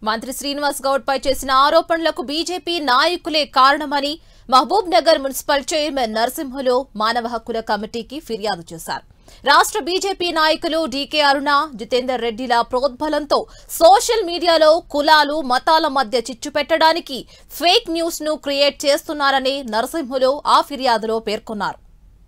మంత్రి శ్రీనివాస్ గౌడ్ పై చేసిన ఆరోపణలకు బీజేపీ నాయకులే కారణమని Mahabubnagar municipal chairman Narasimhulu మానవ హక్కుల కమిటీకి ఫిర్యాదు చేశారు రాష్ట్ర బీజేపీ నాయకులు డీకే అరుణ జితేందర్ రెడ్డిల ప్రోద్బలంతో సోషల్ మీడియాలో కులాలు మతాల మధ్య చిచ్చు పెట్టడానికి ఫేక్ న్యూస్ ను క్రియేట్ చేస్తున్నారని నరసింహులు ఆ ఫిర్యాదులో పేర్కొన్నారు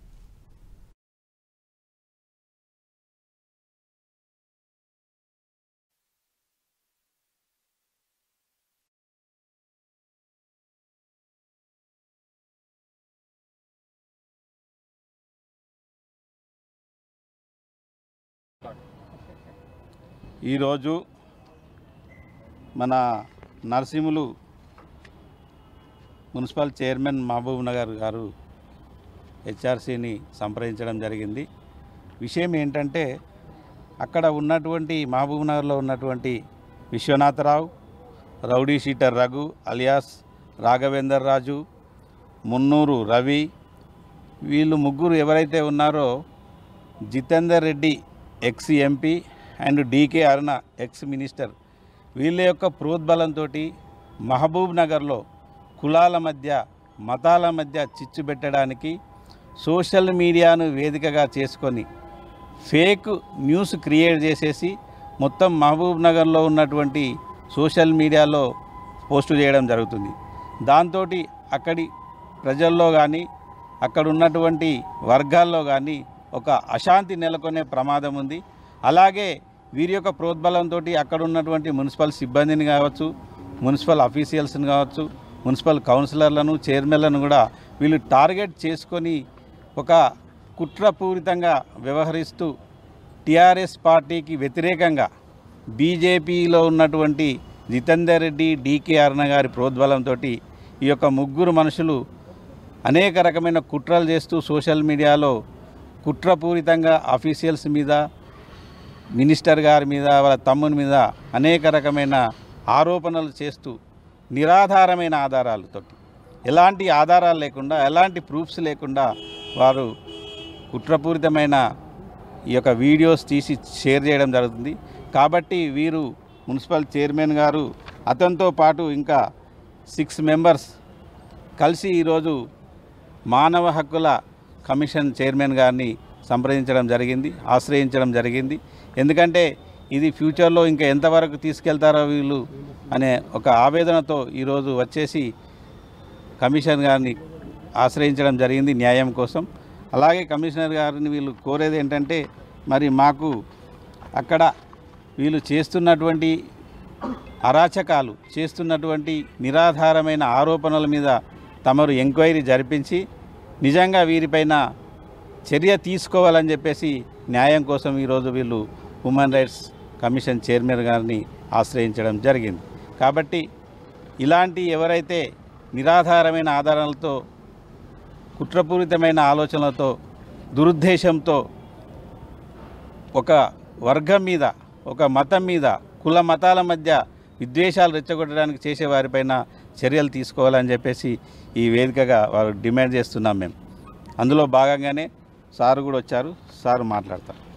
ఈరోజు మన Narasimhulu municipal chairman Mahabubnagar గారు హెచ్ఆర్సీని సంప్రదించడం జరిగింది విషయం ఏంటంటే అక్కడ ఉన్నటువంటి మహబూబ్ నగర్లో ఉన్నటువంటి Vishwanatharao rowdy sheeter Raghu alias Raghavender Raju Munnuru Ravi వీళ్ళు ముగ్గురు ఎవరైతే ఉన్నారో Jitender Reddy ex MP and DK Aruna ex minister వీళ్ళ యొక్క ప్రోద్బలంతో మహబూబ్ నగర్లో కులాల మధ్య మతాల మధ్య చిచ్చు పెట్టడానికి సోషల్ మీడియాను వేదికగా చేసుకొని ఫేక్ న్యూస్ క్రియేట్ చేసేసి మొత్తం మహబూబ్ నగర్లో ఉన్నటువంటి సోషల్ మీడియాలో పోస్టు చేయడం జరుగుతుంది దాంతో అక్కడి ప్రజల్లో కానీ అక్కడ ఉన్నటువంటి వర్గాల్లో కానీ ఒక అశాంతి నెలకొనే ప్రమాదం ఉంది అలాగే వీరి యొక్క ప్రోద్బలంతో అక్కడ ఉన్నటువంటి మున్సిపల్ సిబ్బందిని కావచ్చు మున్సిపల్ అఫీషియల్స్ని కావచ్చు మున్సిపల్ కౌన్సిలర్లను చైర్మన్లను కూడా వీళ్ళు టార్గెట్ చేసుకొని ఒక కుట్రపూరితంగా వ్యవహరిస్తూ టీఆర్ఎస్ పార్టీకి వ్యతిరేకంగా బీజేపీలో ఉన్నటువంటి జితేందర్ రెడ్డి డీకే అరుణ గారి ప్రోద్బలంతో ఈ యొక్క ముగ్గురు మనుషులు అనేక రకమైన కుట్రలు చేస్తూ సోషల్ మీడియాలో కుట్రపూరితంగా అఫీషియల్స్ మీద మినిస్టర్ గారి మీద వాళ్ళ తమ్ముని మీద అనేక రకమైన ఆరోపణలు చేస్తూ నిరాధారమైన ఆధారాలతో ఎలాంటి ఆధారాలు లేకుండా ఎలాంటి ప్రూఫ్స్ లేకుండా వారు కుట్రపూరితమైన ఈ యొక్క వీడియోస్ తీసి షేర్ చేయడం జరుగుతుంది కాబట్టి వీరు మున్సిపల్ చైర్మన్ గారు అతనితో పాటు ఇంకా సిక్స్ మెంబర్స్ కలిసి ఈరోజు మానవ హక్కుల కమిషన్ చైర్మన్ గారిని సంప్రదించడం జరిగింది ఆశ్రయించడం జరిగింది ఎందుకంటే ఇది ఫ్యూచర్లో ఇంకా ఎంతవరకు తీసుకెళ్తారో వీళ్ళు అనే ఒక ఆవేదనతో ఈరోజు వచ్చేసి కమిషన్ గారిని ఆశ్రయించడం జరిగింది న్యాయం కోసం అలాగే కమిషనర్ గారిని వీళ్ళు కోరేది ఏంటంటే మరి మాకు అక్కడ వీళ్ళు చేస్తున్నటువంటి అరాచకాలు చేస్తున్నటువంటి నిరాధారమైన ఆరోపణల మీద తమరు ఎంక్వైరీ జరిపించి నిజంగా వీరిపైన చర్య తీసుకోవాలని చెప్పేసి న్యాయం కోసం ఈరోజు వీళ్ళు హ్యూమన్ రైట్స్ కమిషన్ చైర్మన్ గారిని ఆశ్రయించడం జరిగింది కాబట్టి ఇలాంటి ఎవరైతే నిరాధారమైన ఆధారాలతో కుట్రపూరితమైన ఆలోచనలతో దురుద్దేశంతో ఒక వర్గం మీద ఒక మతం మీద కుల మతాల మధ్య విద్వేషాలు రెచ్చగొట్టడానికి చేసే వారిపైన చర్యలు తీసుకోవాలని చెప్పేసి ఈ వేదికగా వారు డిమాండ్ చేస్తున్నాం మేము అందులో భాగంగానే సారు కూడా వచ్చారు సారు మాట్లాడతారు